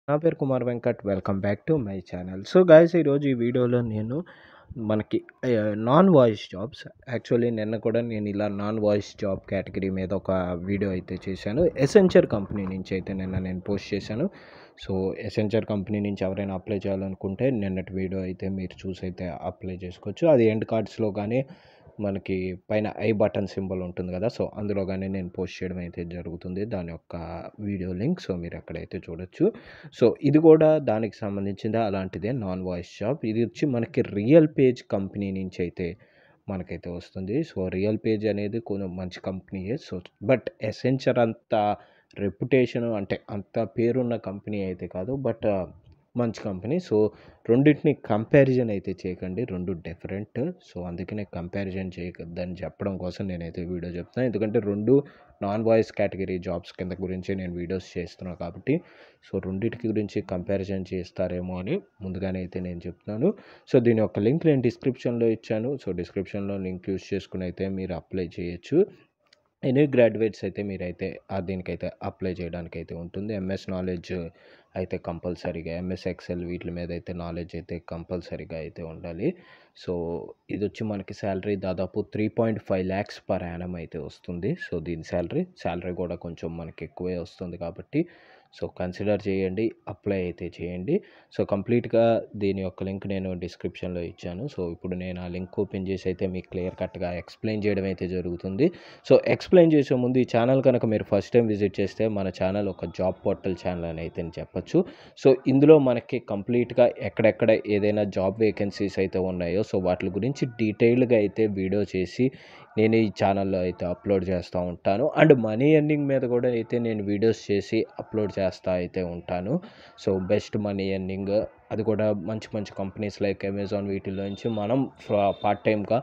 నా పేరు Kumar Venkat welcome back to my channel so guys ఈరోజు ఈ వీడియోలో నేను మనకి నాన్ వాయిస్ జాబ్స్ యాక్చువల్లీ నిన్న కూడా నేను ఇలా నాన్ వాయిస్ జాబ్ కేటగిరీ మీద ఒక వీడియో అయితే చేశాను ఎసెంచర్ కంపెనీ నుంచి అయితే నిన్న నేను పోస్ట్ చేశాను సో ఎసెంచర్ కంపెనీ నుంచి ఎవరైనా అప్లై చేయాలనుకుంటే నిన్నటి వీడియో అయితే మీరు చూసి అయితే అప్లై చేసుకోవచ్చు అది ఎండ్ కార్డ్స్లో కానీ మనకి పైన ఐ బటన్ సింబల్ ఉంటుంది కదా సో అందులో కానీ నేను పోస్ట్ చేయడం అయితే జరుగుతుంది దాని యొక్క వీడియో లింక్ సో మీరు అక్కడైతే చూడొచ్చు సో ఇది కూడా దానికి సంబంధించింది అలాంటిదే నాన్ వాయిస్ జాబ్ ఇది వచ్చి మనకి రియల్ పేజ్ కంపెనీ నుంచి అయితే మనకైతే వస్తుంది సో రియల్ పేజ్ అనేది కొంచెం మంచి కంపెనీయే సో బట్ ఎసెంచర్ అంత రెప్యుటేషన్ అంటే అంత పేరున్న కంపెనీ అయితే కాదు బట్ మంచి కంపెనీ సో రెండింటిని కంపారిజన్ అయితే చేయకండి రెండు డిఫరెంట్ సో అందుకనే కంపారిజన్ చేయకద్దని చెప్పడం కోసం నేనైతే వీడియో చెప్తాను ఎందుకంటే రెండు నాన్ వాయిస్ కేటగిరీ జాబ్స్ కింద గురించి నేను వీడియోస్ చేస్తున్నాను కాబట్టి సో రెండింటికి గురించి కంపారిజన్ చేస్తారేమో అని ముందుగానే అయితే నేను చెప్తున్నాను సో దీని యొక్క లింక్ నేను డిస్క్రిప్షన్లో ఇచ్చాను సో డిస్క్రిప్షన్లో లింక్ యూస్ చేసుకుని అయితే మీరు అప్లై చేయొచ్చు ఎనీ గ్రాడ్యుయేట్స్ అయితే మీరైతే ఆ దీనికైతే అప్లై చేయడానికి అయితే ఉంటుంది ఎంఎస్ నాలెడ్జ్ అయితే కంపల్సరీగా ఎంఎస్ ఎక్సెల్ వీటి మీద అయితే నాలెడ్జ్ అయితే కంపల్సరీగా అయితే ఉండాలి సో ఇది వచ్చి మనకి శాలరీ దాదాపు three point five lakhs per annum అయితే వస్తుంది సో దీని శాలరీ శాలరీ కూడా కొంచెం మనకి ఎక్కువే వస్తుంది కాబట్టి సో కన్సిడర్ చేయండి అప్లై అయితే చేయండి సో కంప్లీట్గా దీని యొక్క లింక్ నేను డిస్క్రిప్షన్లో ఇచ్చాను సో ఇప్పుడు నేను ఆ లింక్ ఓపెన్ చేసి అయితే మీకు క్లియర్ కట్గా ఎక్స్ప్లెయిన్ చేయడం అయితే జరుగుతుంది సో ఎక్స్ప్లెయిన్ చేసే ముందు ఈ ఛానల్ కనుక మీరు ఫస్ట్ టైం విజిట్ చేస్తే మన ఛానల్ ఒక జాబ్ పోర్టల్ ఛానల్ అని అయితే చెప్పచ్చు సో ఇందులో మనకి కంప్లీట్గా ఎక్కడెక్కడ ఏదైనా జాబ్ వేకెన్సీస్ అయితే ఉన్నాయో సో వాటి గురించి డీటెయిల్గా అయితే వీడియో చేసి నేను ఈ ఛానల్లో అయితే అప్లోడ్ చేస్తూ ఉంటాను అండ్ మనీ ఎర్నింగ్ మీద కూడా అయితే నేను వీడియోస్ చేసి అప్లోడ్ చేస్తూ అయితే ఉంటాను సో బెస్ట్ మనీ ఎర్నింగ్ అది కూడా మంచి మంచి కంపెనీస్ లైక్ అమెజాన్ వీటిలో నుంచి మనం పార్ట్ టైంగా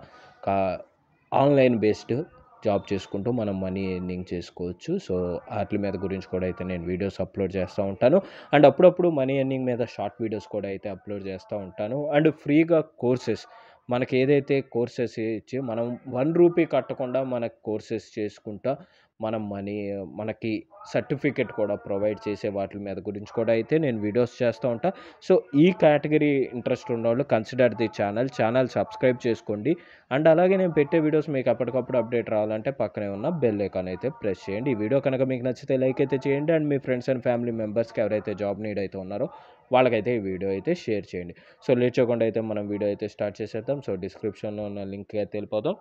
ఆన్లైన్ బేస్డ్ జాబ్ చేసుకుంటూ మనం మనీ ఎర్నింగ్ చేసుకోవచ్చు సో వాటి మీద గురించి కూడా అయితే నేను వీడియోస్ అప్లోడ్ చేస్తూ ఉంటాను అండ్ అప్పుడప్పుడు మనీ ఎర్నింగ్ మీద షార్ట్ వీడియోస్ కూడా అయితే అప్లోడ్ చేస్తూ ఉంటాను అండ్ ఫ్రీగా కోర్సెస్ మనకి ఏదైతే కోర్సెస్ ఇచ్చి మనం వన్ రూపీ కట్టకుండా మనకు కోర్సెస్ చేసుకుంటా మనం మనీ మనకి సర్టిఫికెట్ కూడా ప్రొవైడ్ చేసే వాటి మీద గురించి కూడా అయితే నేను వీడియోస్ చేస్తూ ఉంటా సో ఈ కేటగిరీ ఇంట్రెస్ట్ ఉన్నవాళ్ళు consider the channel channel subscribe చేసుకోండి అండ్ అలాగే నేను పెట్టే వీడియోస్ మీకు అప్పటికప్పుడు అప్డేట్ రావాలంటే పక్కనే ఉన్న బెల్ ఐకాన్ అయితే ప్రెస్ చేయండి ఈ వీడియో కనుక మీకు నచ్చితే లైక్ అయితే చేయండి అండ్ మీ ఫ్రెండ్స్ అండ్ ఫ్యామిలీ మెంబర్స్కి ఎవరైతే జాబ్ నీడ్ అయితే ఉన్నారో వాళ్ళకైతే ఈ వీడియో అయితే షేర్ చేయండి సో లేట్ చేయకుండా అయితే మనం వీడియో అయితే స్టార్ట్ చేసేద్దాం సో డిస్క్రిప్షన్లో ఉన్న లింక్ అయితే వెళ్ళిపోదాం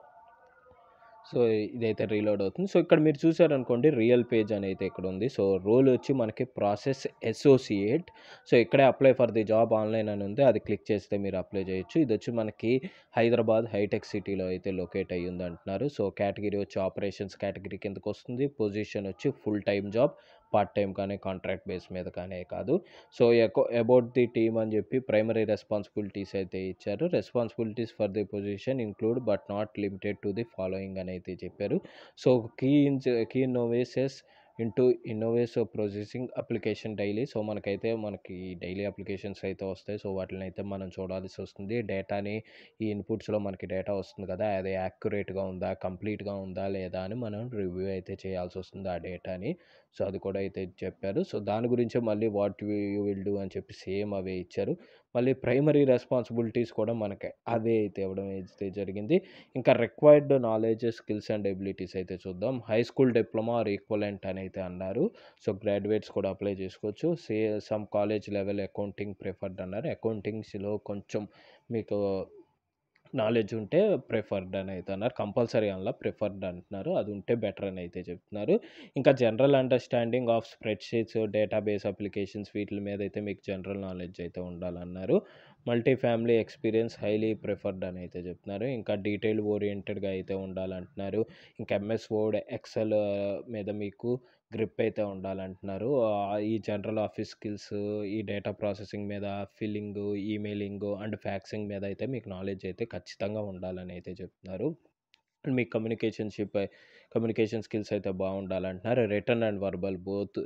సో ఇదైతే రీలోడ్ అవుతుంది సో ఇక్కడ మీరు చూసారనుకోండి రియల్ పేజ్ అని అయితే ఇక్కడ ఉంది సో రోల్ వచ్చి మనకి ప్రాసెస్ అసోసియేట్ సో ఇక్కడే apply for the job online అని ఉంది అది క్లిక్ చేస్తే మీరు అప్లై చేయొచ్చు ఇది వచ్చి మనకి హైదరాబాద్ హైటెక్ సిటీలో అయితే లొకేట్ అయ్యి ఉంది అంటున్నారు సో కేటగిరీ వచ్చి ఆపరేషన్స్ కేటగిరీ కిందకు వస్తుంది పొజిషన్ వచ్చి full time job part time కానీ కాంట్రాక్ట్ బేస్ మీద కానీ కాదు so echo about the team అని చెప్పి ప్రైమరీ రెస్పాన్సిబిలిటీస్ అయితే ఇచ్చారు responsibilities for the position include but not limited to the following అని అయితే చెప్పారు so key in key invoices into invoice processing application daily so మనకైతే మనకి డైలీ అప్లికేషన్స్ అయితే వస్తాయి సో వాటిని అయితే మనం చూడాల్సి వస్తుంది డేటాని ఈ ఇన్పుట్స్లో మనకి డేటా వస్తుంది కదా అది యాక్యురేట్గా ఉందా కంప్లీట్గా ఉందా లేదా అని మనం రివ్యూ అయితే చేయాల్సి వస్తుంది ఆ డేటాని సో అది కూడా అయితే చెప్పారు సో దాని గురించే మళ్ళీ వాట్ యూ విల్ డూ అని చెప్పి సేమ్ అవే ఇచ్చారు మళ్ళీ ప్రైమరీ రెస్పాన్సిబిలిటీస్ కూడా మనకి అవే అయితే ఇవ్వడం అయితే జరిగింది ఇంకా required knowledge skills and abilities అయితే చూద్దాం high school diploma or equivalent అని అయితే అన్నారు సో గ్రాడ్యుయేట్స్ కూడా అప్లై చేసుకోవచ్చు say some college level accounting preferred అన్నారు అకౌంటింగ్స్లో కొంచెం మీకు నాలెడ్జ్ ఉంటే ప్రిఫర్డ్ అని అయితే అన్నారు కంపల్సరీ అలా ప్రిఫర్డ్ అంటున్నారు అది ఉంటే బెటర్ అని అయితే చెప్తున్నారు ఇంకా general understanding of spread sheets database applications వీటి మీద అయితే మీకు జనరల్ నాలెడ్జ్ అయితే ఉండాలన్నారు multi family experience highly preferred అని అయితే చెప్తున్నారు ఇంకా డీటెయిల్ ఓరియంటెడ్గా అయితే ఉండాలంటున్నారు ఇంకా ఎంఎస్ వర్డ్ ఎక్సెల్ మీద మీకు గ్రిప్ అయితే ఉండాలంటున్నారు ఈ జనరల్ ఆఫీస్ స్కిల్స్ ఈ డేటా ప్రాసెసింగ్ మీద ఫిల్లింగ్ ఈమెయిలింగ్ అండ్ ఫ్యాక్సింగ్ మీద అయితే మీకు నాలెడ్జ్ అయితే ఖచ్చితంగా ఉండాలని అయితే చెప్తున్నారు అండ్ మీ కమ్యూనికేషన్షిప్ కమ్యూనికేషన్ స్కిల్స్ అయితే బాగుండాలంటున్నారు రిటర్న్ అండ్ వర్బల్ బోత్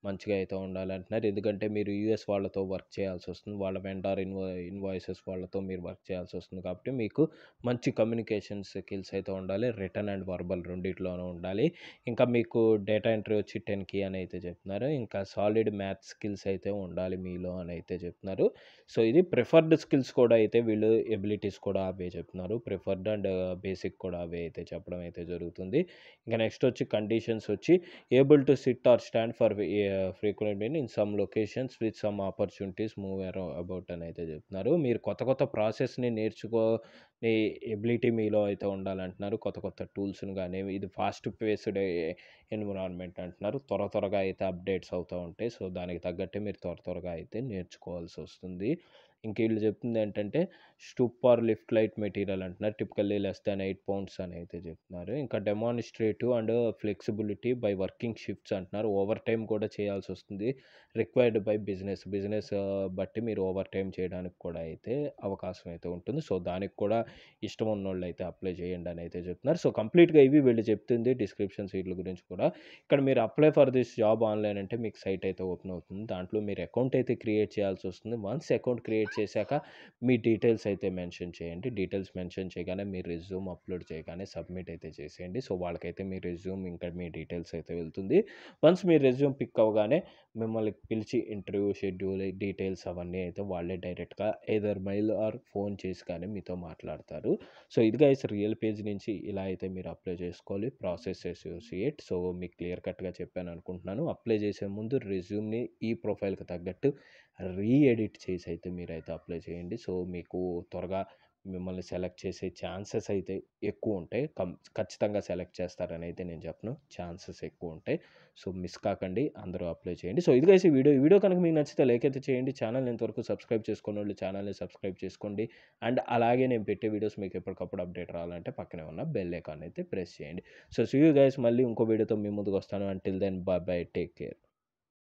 మంచిగా అయితే ఉండాలంటున్నారు ఎందుకంటే మీరు యూఎస్ వాళ్ళతో వర్క్ చేయాల్సి వస్తుంది వాళ్ళ వెండార్ ఇన్వా ఇన్వాయిసెస్ వాళ్ళతో మీరు వర్క్ చేయాల్సి వస్తుంది కాబట్టి మీకు మంచి కమ్యూనికేషన్ స్కిల్స్ అయితే ఉండాలి రిటర్న్ అండ్ వర్బల్ రెండిట్లోనూ ఉండాలి ఇంకా మీకు డేటా ఎంట్రీ వచ్చి టెన్కి అని అయితే చెప్తున్నారు ఇంకా సాలిడ్ మ్యాథ్స్ స్కిల్స్ అయితే ఉండాలి మీలో అని అయితే చెప్తున్నారు సో ఇది ప్రిఫర్డ్ స్కిల్స్ కూడా అయితే వీళ్ళు ఎబిలిటీస్ కూడా అవే చెప్తున్నారు ప్రిఫర్డ్ అండ్ బేసిక్ కూడా అవే అయితే చెప్పడం అయితే జరుగుతుంది ఇంకా నెక్స్ట్ వచ్చి కండిషన్స్ వచ్చి able to sit or stand for frequent mean in some locations with some opportunities move about అని అయితే చెప్తున్నారు మీరు కొత్త కొత్త ప్రాసెస్ని నేర్చుకో ఎబిలిటీ మీలో అయితే ఉండాలంటున్నారు కొత్త కొత్త టూల్స్ని కానీ ఇది ఫాస్ట్ పేస్డ్ ఎన్విరాన్మెంట్ అంటున్నారు త్వర త్వరగా అయితే అప్డేట్స్ అవుతూ ఉంటాయి సో దానికి తగ్గట్టే మీరు త్వర త్వరగా అయితే నేర్చుకోవాల్సి వస్తుంది ఇంక వీళ్ళు చెప్తుంది ఏంటంటే stoop or lift light material అంటున్నారు typically less than eight pounds అని అయితే చెప్తున్నారు ఇంకా demonstrative and flexibility by working shifts అంటున్నారు ఓవర్ టైం కూడా చేయాల్సి వస్తుంది రిక్వైర్డ్ బై బిజినెస్ బిజినెస్ బట్టి మీరు ఓవర్ టైం చేయడానికి కూడా అయితే అవకాశం అయితే ఉంటుంది సో దానికి కూడా ఇష్టం ఉన్న వాళ్ళు అయితే అప్లై చేయండి అని అయితే చెప్తున్నారు సో కంప్లీట్గా ఇవి వీళ్ళు చెప్తుంది డిస్క్రిప్షన్ సీట్ల గురించి కూడా ఇక్కడ మీరు apply for this job online అంటే మీకు సైట్ అయితే ఓపెన్ అవుతుంది దాంట్లో మీరు అకౌంట్ అయితే క్రియేట్ చేయాల్సి వస్తుంది వన్స్ అకౌంట్ క్రియేట్ చేశాక మీ డీటెయిల్స్ అయితే మెన్షన్ చేయండి డీటెయిల్స్ మెన్షన్ చేయగానే మీ రెజ్యూమ్ అప్లోడ్ చేయగానే సబ్మిట్ అయితే చేసేయండి సో వాళ్ళకైతే మీ రెజ్యూమ్ ఇంకా మీ డీటెయిల్స్ అయితే వెళ్తుంది వన్స్ మీ రెజ్యూమ్ పిక్ అవ్వగానే మిమ్మల్ని పిలిచి ఇంటర్వ్యూ షెడ్యూల్ డీటెయిల్స్ అవన్నీ అయితే వాళ్ళే డైరెక్ట్గా ఏదర్ మెయిల్ ఆర్ ఫోన్ చేసి కానీ మీతో మాట్లాడతారు సో ఇది గైస్ రియల్ పేజ్ నుంచి ఇలా అయితే మీరు అప్లై చేసుకోవాలి ప్రాసెస్ అసోసియేట్ సో మీకు క్లియర్ కట్గా చెప్పాను అనుకుంటున్నాను అప్లై చేసే ముందు రెజ్యూమ్ని ఈ ప్రొఫైల్కి తగ్గట్టు రీ ఎడిట్ చేసి అయితే మీరైతే అప్లై చేయండి సో మీకు త్వరగా మిమ్మల్ని సెలెక్ట్ చేసే ఛాన్సెస్ అయితే ఎక్కువ ఉంటాయి కం ఖచ్చితంగా సెలెక్ట్ చేస్తారని అయితే నేను చెప్పను ఛాన్సెస్ ఎక్కువ ఉంటాయి సో మిస్ కాకండి అందరూ అప్లై చేయండి సో ఇది ఈ వీడియో ఈ వీడియో కనుక మీకు నచ్చితే లైక్ అయితే చేయండి ఛానల్ ఇంతవరకు సబ్స్క్రైబ్ చేసుకున్న వాళ్ళు ఛానల్ని సబ్స్క్రైబ్ చేసుకోండి అండ్ అలాగే నేను పెట్టే వీడియోస్ మీకు ఎప్పటికప్పుడు అప్డేట్ రావాలంటే పక్కనే ఉన్న బెల్ ఐకాన్ అయితే ప్రెస్ చేయండి సో సీ యూ గైస్ మళ్ళీ ఇంకో వీడియోతో మీ ముందుకు వస్తాను until then bye bye take care